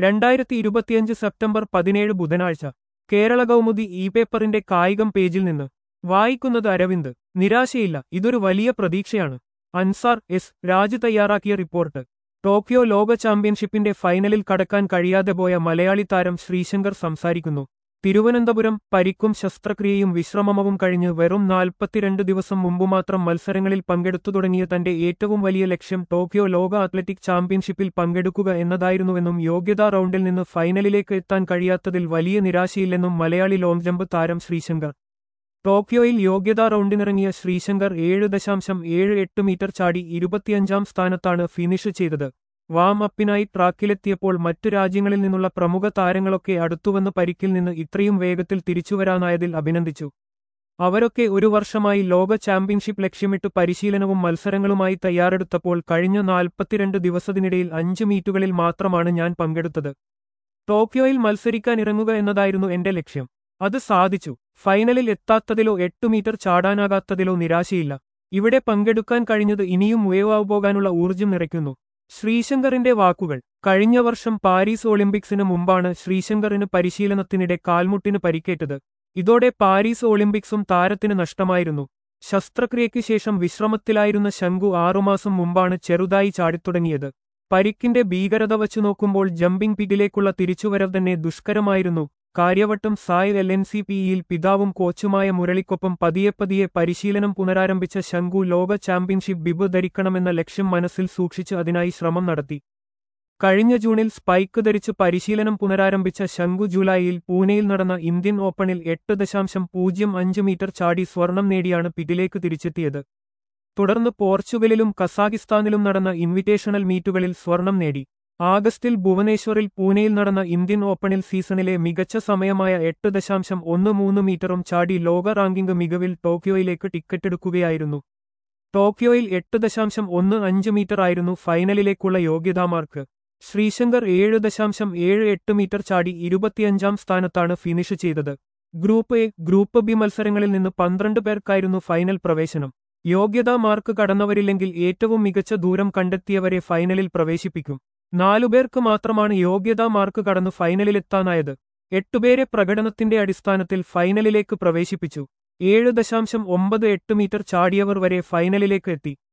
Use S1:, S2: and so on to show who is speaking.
S1: രണ്ടായിരത്തി ഇരുപത്തിയഞ്ച് സെപ്റ്റംബർ പതിനേഴ് ബുധനാഴ്ച കേരള കൗമുദി ഇ പേപ്പറിന്റെ കായികം പേജിൽ നിന്ന് വായിക്കുന്നത് അരവിന്ദ് നിരാശയില്ല ഇതൊരു വലിയ പ്രതീക്ഷയാണ് അൻസാർ എസ് രാജു തയ്യാറാക്കിയ റിപ്പോർട്ട് ടോക്കിയോ ലോക ചാമ്പ്യൻഷിപ്പിന്റെ ഫൈനലിൽ കടക്കാൻ കഴിയാതെ പോയ മലയാളി താരം ശ്രീശങ്കർ സംസാരിക്കുന്നു തിരുവനന്തപുരം പരിക്കും ശസ്ത്രക്രിയയും വിശ്രമവും കഴിഞ്ഞ് വെറും നാൽപ്പത്തിരണ്ട് ദിവസം മുമ്പ് മാത്രം മത്സരങ്ങളിൽ പങ്കെടുത്തു തുടങ്ങിയ തന്റെ ഏറ്റവും വലിയ ലക്ഷ്യം ടോക്കിയോ ലോക അത്ലറ്റിക് ചാമ്പ്യൻഷിപ്പിൽ പങ്കെടുക്കുക എന്നതായിരുന്നുവെന്നും യോഗ്യതാ റൗണ്ടിൽ നിന്ന് ഫൈനലിലേക്ക് എത്താൻ കഴിയാത്തതിൽ വലിയ നിരാശയില്ലെന്നും മലയാളി ലോങ് ജമ്പ് താരം ശ്രീശങ്കർ ടോക്കിയോയിൽ യോഗ്യതാ റൗണ്ടിനിറങ്ങിയ ശ്രീശങ്കർ ഏഴ് ദശാംശം ഏഴ് എട്ട് മീറ്റർ ചാടി ഇരുപത്തിയഞ്ചാം സ്ഥാനത്താണ് ഫിനിഷ് ചെയ്തത് വാം അപ്പിനായി ട്രാക്കിലെത്തിയപ്പോൾ മറ്റു രാജ്യങ്ങളിൽ നിന്നുള്ള പ്രമുഖ താരങ്ങളൊക്കെ അടുത്തുവന്ന് പരിക്കിൽ നിന്ന് ഇത്രയും വേഗത്തിൽ തിരിച്ചുവരാനായതിൽ അഭിനന്ദിച്ചു അവരൊക്കെ ഒരു വർഷമായി ലോക ചാമ്പ്യൻഷിപ്പ് ലക്ഷ്യമിട്ട് പരിശീലനവും മത്സരങ്ങളുമായി തയ്യാറെടുത്തപ്പോൾ കഴിഞ്ഞ നാൽപ്പത്തിരണ്ട് ദിവസത്തിനിടയിൽ അഞ്ച് മീറ്റുകളിൽ മാത്രമാണ് ഞാൻ പങ്കെടുത്തത് ടോക്കിയോയിൽ മത്സരിക്കാനിറങ്ങുക എന്നതായിരുന്നു എന്റെ ലക്ഷ്യം അത് സാധിച്ചു ഫൈനലിൽ എത്താത്തതിലോ എട്ടു മീറ്റർ ചാടാനാകാത്തതിലോ നിരാശയില്ല ഇവിടെ പങ്കെടുക്കാൻ കഴിഞ്ഞത് ഇനിയും ഉയവാവ് പോകാനുള്ള ഊർജ്ജം നിറയ്ക്കുന്നു ശ്രീശങ്കറിന്റെ വാക്കുകൾ കഴിഞ്ഞ വർഷം പാരീസ് ഒളിമ്പിക്സിന് മുമ്പാണ് ശ്രീശങ്കറിന് പരിശീലനത്തിനിടെ കാൽമുട്ടിന് പരിക്കേറ്റത് ഇതോടെ പാരീസ് ഒളിമ്പിക്സും താരത്തിന് നഷ്ടമായിരുന്നു ശസ്ത്രക്രിയയ്ക്ക് ശേഷം വിശ്രമത്തിലായിരുന്ന ശംഖു ആറുമാസം മുമ്പാണ് ചെറുതായി ചാടിത്തുടങ്ങിയത് പരിക്കിന്റെ ഭീകരത വച്ചു നോക്കുമ്പോൾ ജമ്പിംഗ് പിറ്റിലേക്കുള്ള തിരിച്ചുവരവ് തന്നെ ദുഷ്കരമായിരുന്നു Karyavattom SAI L N C പിയിൽ പിതാവും കോച്ചുമായ മുരളിക്കൊപ്പം പതിയെ പതിയെ പരിശീലനം പുനരാരംഭിച്ച ശംഖു ലോക ചാമ്പ്യൻഷിപ്പ് ബിബ് ധരിക്കണമെന്ന ലക്ഷ്യം മനസ്സിൽ സൂക്ഷിച്ച് അതിനായി ശ്രമം നടത്തി കഴിഞ്ഞ ജൂണിൽ സ്പൈക്ക് ധരിച്ച് പരിശീലനം പുനരാരംഭിച്ച ശംഖു ജൂലൈയിൽ പൂനെയിൽ നടന്ന ഇന്ത്യൻ ഓപ്പണിൽ എട്ട് ദശാംശം പൂജ്യം അഞ്ച് മീറ്റർ ചാടി സ്വർണം നേടിയാണ് പിറ്റിലേക്ക് തിരിച്ചെത്തിയത് തുടർന്ന് പോർച്ചുഗലിലും കസാഖിസ്ഥാനിലും നടന്ന ഇൻവിറ്റേഷണൽ മീറ്റുകളിൽ സ്വർണം നേടി ആഗസ്റ്റിൽ ഭുവനേശ്വറിൽ പൂനെയിൽ നടന്ന ഇന്ത്യൻ ഓപ്പണിൽ സീസണിലെ മികച്ച സമയമായ എട്ട് ദശാംശം ഒന്ന് മൂന്ന് മീറ്ററും ചാടി ലോക റാങ്കിംഗ് മികവിൽ ടോക്കിയോയിലേക്ക് ടിക്കറ്റെടുക്കുകയായിരുന്നു ടോക്കിയോയിൽ എട്ട് ദശാംശം ഒന്ന് അഞ്ച് മീറ്റർ ആയിരുന്നു ഫൈനലിലേക്കുള്ള യോഗ്യതാമാർക്ക് ശ്രീശങ്കർ ഏഴ് ദശാംശം ഏഴ് എട്ട് മീറ്റർ ചാടി ഇരുപത്തിയഞ്ചാം സ്ഥാനത്താണ് ഫിനിഷ് ചെയ്തത് ഗ്രൂപ്പ് എ ഗ്രൂപ്പ് ബി മത്സരങ്ങളിൽ നിന്ന് പന്ത്രണ്ട് പേർക്കായിരുന്നു ഫൈനൽ പ്രവേശനം യോഗ്യതാ മാർക്ക് കടന്നവരില്ലെങ്കിൽ ഏറ്റവും മികച്ച ദൂരം കണ്ടെത്തിയവരെ ഫൈനലിൽ പ്രവേശിപ്പിക്കും നാലുപേർക്ക് മാത്രമാണ് യോഗ്യതാ മാർക്ക് കടന്നു ഫൈനലിലെത്താനായത് എട്ടുപേരെ പ്രകടനത്തിന്റെ അടിസ്ഥാനത്തിൽ ഫൈനലിലേക്ക് പ്രവേശിപ്പിച്ചു ഏഴ് ദശാംശം ഒമ്പത് എട്ട് മീറ്റർ ചാടിയവർ വരെ ഫൈനലിലേക്ക് എത്തി